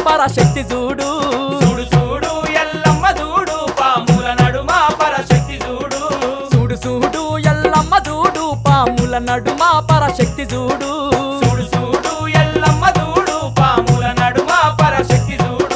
పరశక్తి చూడు చూడు చూడు ఎల్లమ్మ చూడు పాముల నడుమ పరశక్తి చూడు చూడు చూడు ఎల్లమ్మ చూడు పాముల నడుమ పరశక్తి చూడు చూడు చూడు ఎల్లమ్మ చూడు పాముల నడుమ పరశక్తి చూడు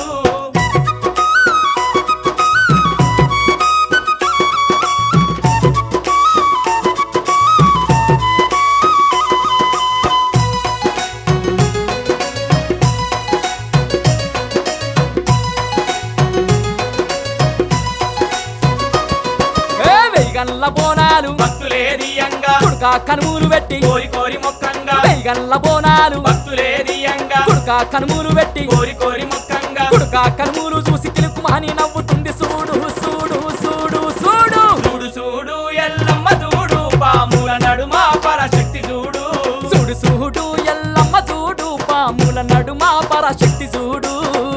ఏ వెయ్యగల్ల బోనాలు భక్తులే దియంగా కుడుకా కనుమూలు పెట్టి కోరి కోరి మొక్కంగా వెయ్యగల్ల బోనాలు భక్తులే దియంగా కుడుకా కనుమూలు పెట్టి కోరి కోరి మొక్కంగా కుడుకా కనుమూలు చూసి కిలుకుమని నవ్వుతుంది చూడు చూడు చూడు చూడు చూడు చూడు ఎల్లమ్మ చూడు పాముల నడుమ పరశక్తి చూడు చూడు చూడు ఎల్లమ్మ చూడు పాముల నడుమ పరశక్తి చూడు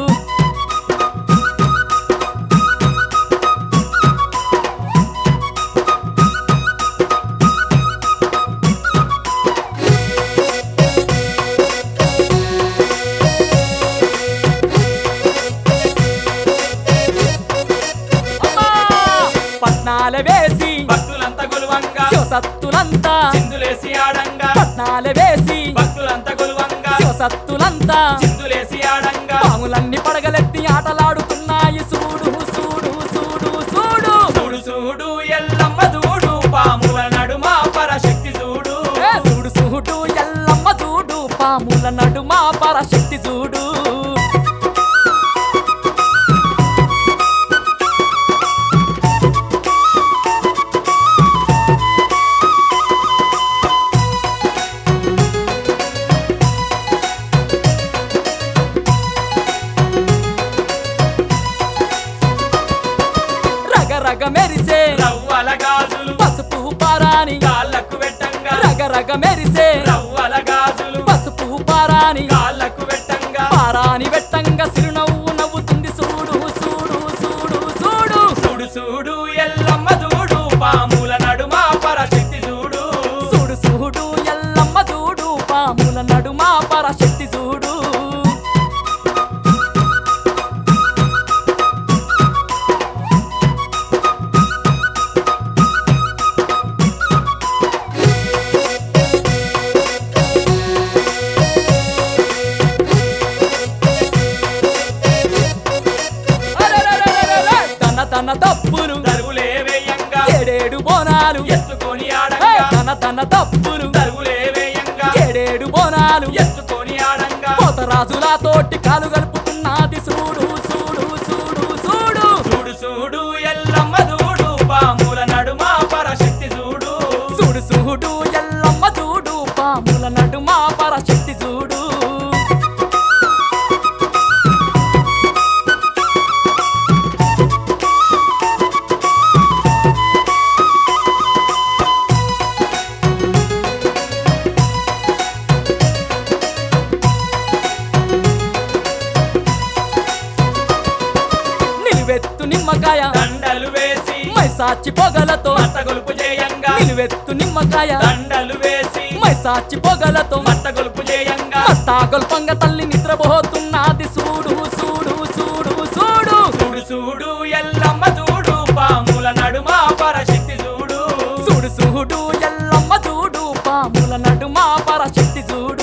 అమ్మా! పట్నాల వేసి భక్తులంతా గొలువంగా శివసత్తులంతా చిందులేసి ఆడంగా పట్నాల వేసి భక్తులంతా గొలువంగా శివసత్తులంతా చిందులేసి ఆడంగా పాములన్నీ పడగలెత్తి ఆటలాడుతున్నాయి చూడు చూడు చూడు చూడు చూడు చూడు ఎల్లమ్మ చూడు పాముల నడుమ పరశక్తి చూడు ఏ చూడు చూడు ఎల్లమ్మ చూడు పాముల నడుమ పరశక్తి చూడు రగ రగ మెరిసే రవ్వల గాజులు పసుపు పారాని కాళ్ళకు పెట్టంగా రగ రగ మెరిసే రవ్వల గాజులు పసుపు పారాని కాళ్ళకు పెట్టంగా పారాని వెట్టంగా సిరునవ్వు నవ్వుతుంది చూడు చూడు చూడు చూడు చూడు చూడు ఎల్లమ్మ చూడు పాముల నడుమ పరశక్తి చూడు చూడు చూడు ఎల్లమ్మ చూడు పాముల నడుమ పరశక్తి చూడు అరెరెరెరెరెరె! తన తన తప్పులు దరువులే వేయంగా ఏడేడు బోనాలు ఎత్తుకొని ఏ! ఆడంగా తన తన తప్పులు దరువులే వేయంగా ఏడేడు బోనాలు ఎత్తుకొని ఆడంగా పోతరాజుల తోటి కాలు గలుపుతున్నది చూడు చూడు చూడు చూడు చూడు చూడు ఎల్లమ్మ చూడు పాముల నడుమ పరశక్తి చూడు చూడు చూడు ఎల్లమ్మ చూడు పాముల నడుమ పరశక్తి చూడు నిలువెత్తు నిమ్మకాయ దండలు వేసి మైసాచి పొగలతో మట్ట గొలుపు చేయంగా నిలువెత్తు నిమ్మకాయ దండలు వేసి మైసాచి పొగలతో మట్ట గొలుపు చేయంగా మట్టాగొల్పంగ తల్లి నిద్రపోతున్నది చూడు చూడు చూడు చూడు చూడు చూడు ఎల్లమ్మ చూడు పాముల నడుమ పరశక్తి చూడు చూడు చూడు ఎల్లమ్మ చూడు పాముల నడుమ పరశక్తి చూడు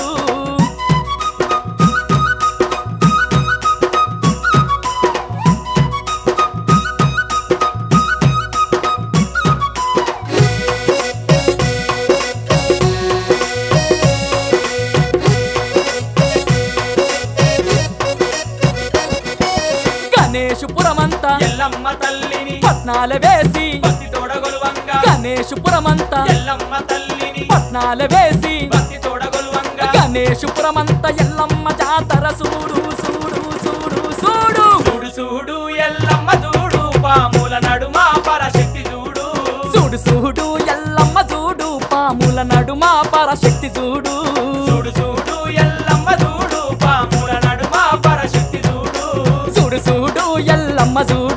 గణేశపురమంతా ఎల్లమ్మ తల్లిని పట్నాల వేసి భక్తి తోడగొలువంగా గణేశపురమంతా ఎల్లమ్మ తల్లిని పట్నాల వేసి భక్తి తోడగొలువంగా గణేశపురమంతా ఎల్లమ్మ జాతర చూడు చూడు చూడు చూడు చూడు చూడు ఎల్లమ్మ చూడు పాముల నడుమ పరశక్తి చూడు చూడు చూడు ఎల్లమ్మ చూడు పాముల నడుమ పరశక్తి చూడు చూడు చూడు ఎల్లమ్మ చూడు పాముల నడుమ పరశక్తి చూడు చూడు చూడు ఎల్లమ్మ చూడు